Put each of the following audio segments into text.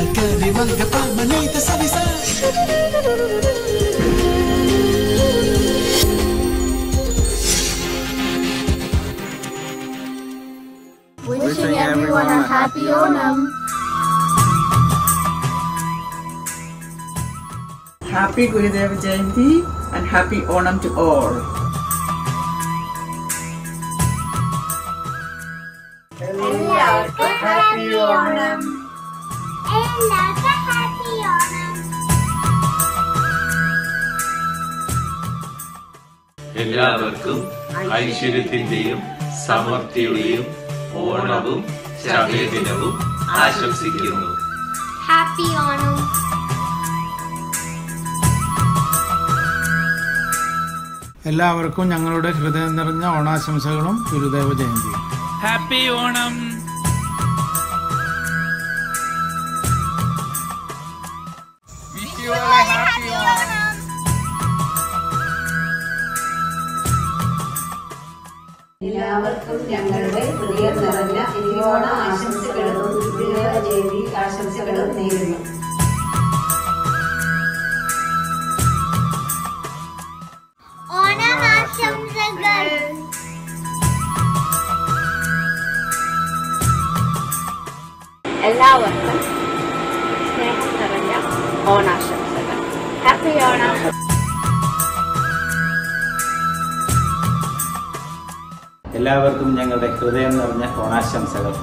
Calcari, Mangapa, Manita, Salisa. Wishing everyone a happy Onam. Happy Gurudev Jayanti and happy Onam to all. എല്ലാവർക്കും happy Onam എല്ലാവർക്കും happy Onam എല്ലാവർക്കും ഐശ്വര്യത്തിന്റെയും സമൃദ്ധിയുടെയും ഓണവും ചതയദിനവും ആശംസിക്കുന്നു happy Onam എല്ലാവർക്കും ഞങ്ങളുടെ ഹൃദയം നിറഞ്ഞ ഓണാശംസകളും ഗുരുദേവ ജയന്തിയും ഹാപ്പി ഓണം ഹാപ്പി ഓണം എല്ലാവർക്കും ഞങ്ങളുടെ ഹൃദയം നിറഞ്ഞ തിരുവോണ ആശംസകളും ഗുരുദേവ ജയന്തി ആശംസകളും നേരുന്നു ഓണാശംസകൾ എല്ലാവർക്കും സ്നേഹം നിറഞ്ഞ ഓണാശംസകൾ ഹാപ്പി ഓണം എല്ലാവർക്കും ഞങ്ങളുടെ ഹൃദയം നിറഞ്ഞ ഓണാശംസകൾ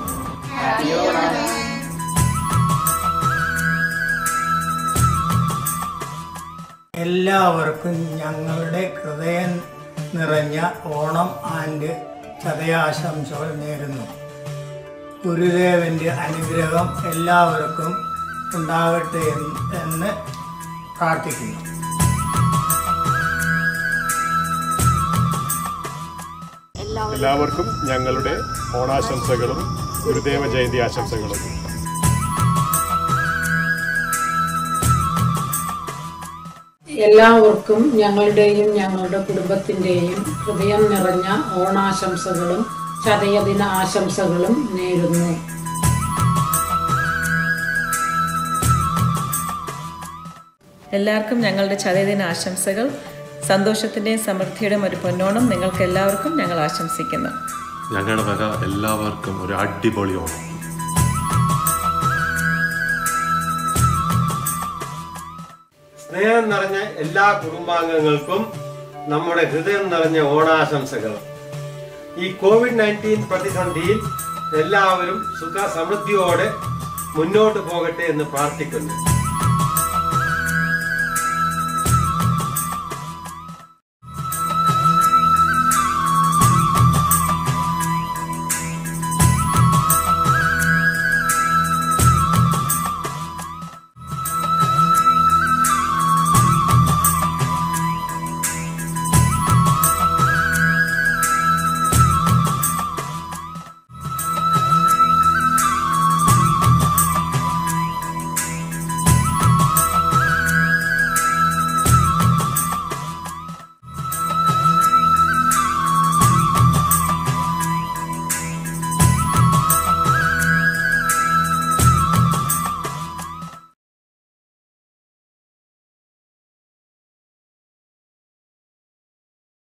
എല്ലാവർക്കും ഞങ്ങളുടെ ഹൃദയം നിറഞ്ഞ ഓണം ആൻഡ് ചതയാശംസകൾ നേരുന്നു ഗുരുദേവന്റെ അനുഗ്രഹം എല്ലാവർക്കും ഉണ്ടാകട്ടെ എന്ന് എന്ന് പ്രാർത്ഥിക്കുന്നു എല്ലാവർക്കും ഞങ്ങളുടെ ഓണാശംസകളും ഗുരുദേവ ജയന്തി ആശംസകളും എല്ലാവർക്കും ഞങ്ങളുടെയും ഞങ്ങളുടെ കുടുംബത്തിൻ്റെയും ഹൃദയം നിറഞ്ഞ ഓണാശംസകളും ചതയദിന ആശംസകളും നേരുന്നു എല്ലാവർക്കും ഞങ്ങളുടെ ചതയദിന ആശംസകൾ സന്തോഷത്തിൻ്റെയും സമൃദ്ധിയുടെയും ഒരു പൊന്നോണം നിങ്ങൾക്ക് എല്ലാവർക്കും ഞങ്ങൾ ആശംസിക്കുന്നു ഞങ്ങളുടെ വക എല്ലാവർക്കും ഒരു അടിപൊളി ഓണം സ്നേഹം നിറഞ്ഞ എല്ലാ കുടുംബാംഗങ്ങൾക്കും നമ്മുടെ ഹൃദയം നിറഞ്ഞ ഓണാശംസകൾ ഈ കോവിഡ് നയൻറ്റീൻ പ്രതിസന്ധിയിൽ എല്ലാവരും സുഖ സമൃദ്ധിയോടെ മുന്നോട്ട് പോകട്ടെ എന്ന് പ്രാർത്ഥിക്കുന്നു